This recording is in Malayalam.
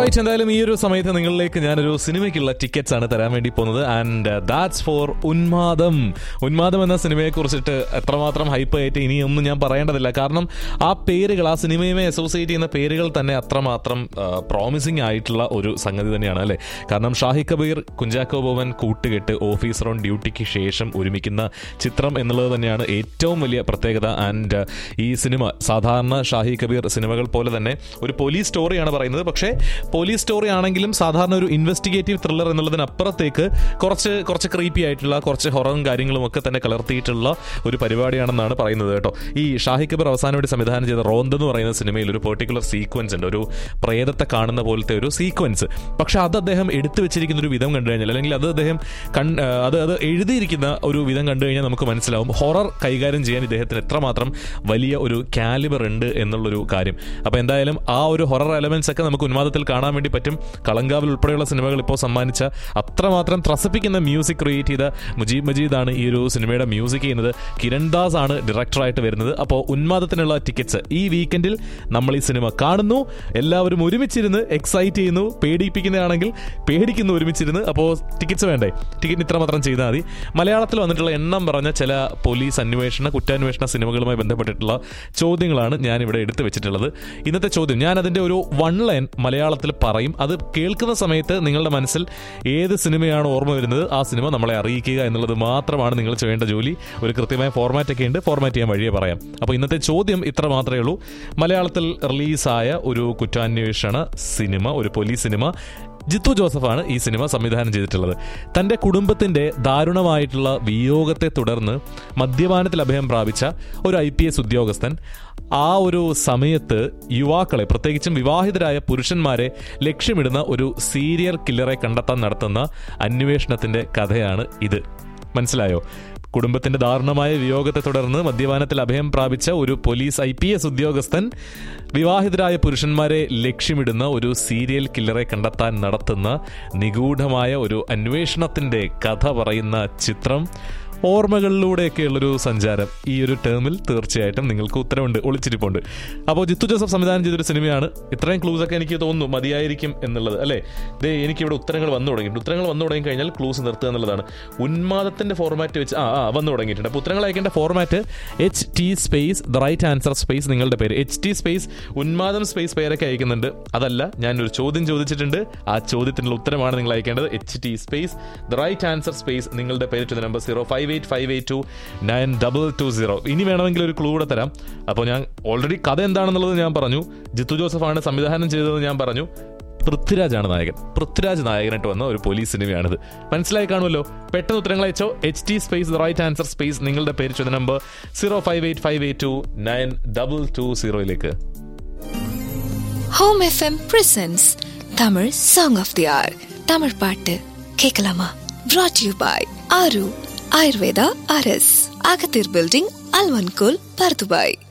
റൈറ്റ് എന്തായാലും ഈ ഒരു സമയത്ത് നിങ്ങളിലേക്ക് ഞാനൊരു സിനിമയ്ക്കുള്ള ടിക്കറ്റ്സ് ആണ് തരാൻ വേണ്ടി പോകുന്നത് and that's for Unmadam Unmadam എന്ന സിനിമയെ കുറിച്ചിട്ട് എത്രമാത്രം ഹൈപ്പ് ആയിട്ട് ഇനിയൊന്നും ഞാൻ പറയേണ്ടതില്ല കാരണം ആ പേരുകൾ ആ സിനിമയുമായി അസോസിയേറ്റ് ചെയ്യുന്ന പേരുകൾ തന്നെ അത്രമാത്രം പ്രോമിസിംഗ് ആയിട്ടുള്ള ഒരു സംഗതി തന്നെയാണ് അല്ലേ കാരണം ഷാഹി കബീർ കുഞ്ചാക്കോ ബോവൻ കൂട്ടുകെട്ട് ഓഫീസർ ഓൺ ഡ്യൂട്ടിക്ക് ശേഷം ഒരുമിക്കുന്ന ചിത്രം എന്നുള്ളത് തന്നെയാണ് ഏറ്റവും വലിയ പ്രത്യേകത ആൻഡ് ഈ സിനിമ സാധാരണ ഷാഹി കബീർ സിനിമകൾ പോലെ തന്നെ ഒരു പോലീസ് സ്റ്റോറിയാണ് പറയുന്നത് പക്ഷേ പോലീസ് സ്റ്റോറി ആണെങ്കിലും സാധാരണ ഒരു ഇൻവെസ്റ്റിഗേറ്റീവ് ത്രില്ലർ എന്നുള്ളതിനപ്പുറത്തേക്ക് കുറച്ച് കുറച്ച് ക്രീപ്പി ആയിട്ടുള്ള കുറച്ച് ഹൊററും കാര്യങ്ങളും ഒക്കെ തന്നെ കലർത്തിയിട്ടുള്ള ഒരു പരിപാടിയാണെന്നാണ് പറയുന്നത് കേട്ടോ ഈ ഷാഹി കബീർ അവസാനമായിട്ട് സംവിധാനം ചെയ്ത റോന്ത് എന്ന് പറയുന്ന സിനിമയിൽ ഒരു പെർട്ടിക്കുലർ സീക്വൻസ് ഉണ്ട് ഒരു പ്രേതത്തെ കാണുന്ന പോലത്തെ ഒരു സീക്വൻസ് പക്ഷെ അത് അദ്ദേഹം എടുത്തു വെച്ചിരിക്കുന്ന ഒരു വിധം കണ്ടു കഴിഞ്ഞാൽ അല്ലെങ്കിൽ അത് അദ്ദേഹം കൺ അത് അത് എഴുതിയിരിക്കുന്ന ഒരു വിധം കണ്ടു കഴിഞ്ഞാൽ നമുക്ക് മനസ്സിലാവും ഹൊറർ കൈകാര്യം ചെയ്യാൻ ഇദ്ദേഹത്തിന് എത്രമാത്രം വലിയ ഒരു കാലിബർ ഉണ്ട് എന്നുള്ളൊരു കാര്യം അപ്പോൾ എന്തായാലും ആ ഒരു ഹൊറർ എലമെന്റ്സ് ഒക്കെ നമുക്ക് ഉന്മാദത്തിൽ കാണാൻ വേണ്ടി പറ്റും കളങ്കാവിൽ ഉൾപ്പെടെയുള്ള സിനിമകൾ ഇപ്പോൾ സമ്മാനിച്ച അത്രമാത്രം ത്രസിപ്പിക്കുന്ന മ്യൂസിക് ക്രിയേറ്റ് ചെയ്ത മുജീബ് മജീദാണ് ഈ ഒരു സിനിമയുടെ മ്യൂസിക് ചെയ്യുന്നത് കിരൺ ദാസ് ആണ് ഡയറക്ടറായിട്ട് വരുന്നത് അപ്പോൾ ഉന്മാദത്തിനുള്ള ടിക്കറ്റ്സ് ഈ വീക്കെൻഡിൽ നമ്മൾ ഈ സിനിമ കാണുന്നു എല്ലാവരും ഒരുമിച്ചിരുന്ന് എക്സൈറ്റ് ചെയ്യുന്നു പേടിപ്പിക്കുന്നതാണെങ്കിൽ പേടിക്കുന്നു ഒരുമിച്ചിരുന്ന് അപ്പോൾ ടിക്കറ്റ്സ് വേണ്ടേ ടിക്കറ്റ് ഇത്രമാത്രം ചെയ്താൽ മതി മലയാളത്തിൽ വന്നിട്ടുള്ള എണ്ണം പറഞ്ഞ ചില പോലീസ് അന്വേഷണ കുറ്റാന്വേഷണ സിനിമകളുമായി ബന്ധപ്പെട്ടിട്ടുള്ള ചോദ്യങ്ങളാണ് ഞാൻ ഇവിടെ എടുത്തു വെച്ചിട്ടുള്ളത് ഇന്നത്തെ ചോദ്യം ഞാൻ അതിന്റെ ഒരു വൺ ലൈൻ മലയാളത്തിൽ പറയും അത് കേൾക്കുന്ന സമയത്ത് നിങ്ങളുടെ മനസ്സിൽ ഏത് സിനിമയാണ് ഓർമ്മ വരുന്നത് ആ സിനിമ നമ്മളെ അറിയിക്കുക എന്നുള്ളത് മാത്രമാണ് നിങ്ങൾ ചെയ്യേണ്ട ജോലി ഒരു കൃത്യമായ ഫോർമാറ്റ് ഒക്കെ ഉണ്ട് ഫോർമാറ്റ് ചെയ്യാൻ വഴിയെ പറയാം അപ്പോൾ ഇന്നത്തെ ചോദ്യം ഇത്ര മാത്രമേ ഉള്ളൂ മലയാളത്തിൽ റിലീസായ ഒരു കുറ്റാന്വേഷണ സിനിമ ഒരു പോലീസ് സിനിമ ജിത്തു ജോസഫാണ് ഈ സിനിമ സംവിധാനം ചെയ്തിട്ടുള്ളത് തന്റെ കുടുംബത്തിന്റെ ദാരുണമായിട്ടുള്ള വിയോഗത്തെ തുടർന്ന് മദ്യപാനത്തിൽ അഭയം പ്രാപിച്ച ഒരു ഐ പി എസ് ഉദ്യോഗസ്ഥൻ ആ ഒരു സമയത്ത് യുവാക്കളെ പ്രത്യേകിച്ചും വിവാഹിതരായ പുരുഷന്മാരെ ലക്ഷ്യമിടുന്ന ഒരു സീരിയൽ കില്ലറെ കണ്ടെത്താൻ നടത്തുന്ന അന്വേഷണത്തിന്റെ കഥയാണ് ഇത് മനസ്സിലായോ കുടുംബത്തിന്റെ ദാരുണമായ വിയോഗത്തെ തുടർന്ന് മദ്യപാനത്തിൽ അഭയം പ്രാപിച്ച ഒരു പോലീസ് ഐ പി എസ് ഉദ്യോഗസ്ഥൻ വിവാഹിതരായ പുരുഷന്മാരെ ലക്ഷ്യമിടുന്ന ഒരു സീരിയൽ കില്ലറെ കണ്ടെത്താൻ നടത്തുന്ന നിഗൂഢമായ ഒരു അന്വേഷണത്തിന്റെ കഥ പറയുന്ന ചിത്രം ഓർമ്മകളിലൂടെയൊക്കെയുള്ളൊരു സഞ്ചാരം ഈ ഒരു ടേമിൽ തീർച്ചയായിട്ടും നിങ്ങൾക്ക് ഉത്തരവുണ്ട് ഒളിച്ചിരിപ്പുണ്ട് അപ്പോൾ ജിത്തു ജോസഫ് സംവിധാനം ചെയ്തൊരു സിനിമയാണ് ഇത്രയും ക്ലൂസ് ഒക്കെ എനിക്ക് തോന്നുന്നു മതിയായിരിക്കും എന്നുള്ളത് അല്ലേ ദേ എനിക്കിവിടെ ഉത്തരങ്ങൾ വന്നു തുടങ്ങി ഉത്തരങ്ങൾ വന്നു തുടങ്ങി കഴിഞ്ഞാൽ ക്ലൂസ് നിർത്തുക എന്നുള്ളതാണ് ഉന്മാദത്തിന്റെ ഫോർമാറ്റ് വെച്ച് ആ ആ വന്നു തുടങ്ങിയിട്ടുണ്ട് അപ്പോൾ ഉത്തരങ്ങൾ അയക്കേണ്ട format H T space the right answer space നിങ്ങളുടെ പേര് H T space Unmadam space പേരൊക്കെ അയക്കുന്നുണ്ട് അതല്ല ഞാനൊരു ചോദ്യം ചോദിച്ചിട്ടുണ്ട് ആ ചോദ്യത്തിനുള്ള ഉത്തരമാണ് നിങ്ങൾ അയക്കേണ്ടത് H T space the right answer space നിങ്ങളുടെ പേര് to number zero five eight five eight two nine double two zero ഇനി വേണമെങ്കിൽ ഒരു ക്ലൂ കൂടെ തരാം അപ്പോൾ ഞാൻ ഓൾറെഡി കഥ എന്താണെന്നുള്ളത് ഞാൻ പറഞ്ഞു ജിത്തു ജോസഫാണ് സംവിധാനം ചെയ്തതെന്ന് ഞാൻ പറഞ്ഞു പൃഥ്വിരാജാണ് നായകൻ പൃഥ്വിരാജ് നായകനായിട്ട് വന്ന ഒരു പോലീസ് സിനിമയാണിത് മനസ്സിലായി കാണുമല്ലോ പെട്ടെന്ന് ഉത്തരങ്ങൾ അയച്ചോ H T space the right answer space നിങ്ങളുടെ പേര് ചോദ്യ number zero five eight five eight two nine double two സീറോയിലേക്ക് home FM presents Tamil song of the hour Tamil பாட்டு கேட்கலாமா brought யூ பாய் ஆரு ஆயுர்வேதா அரஸ் அகத்தீர் பில்டிங் அல்வன்கோல் பர்துபாய்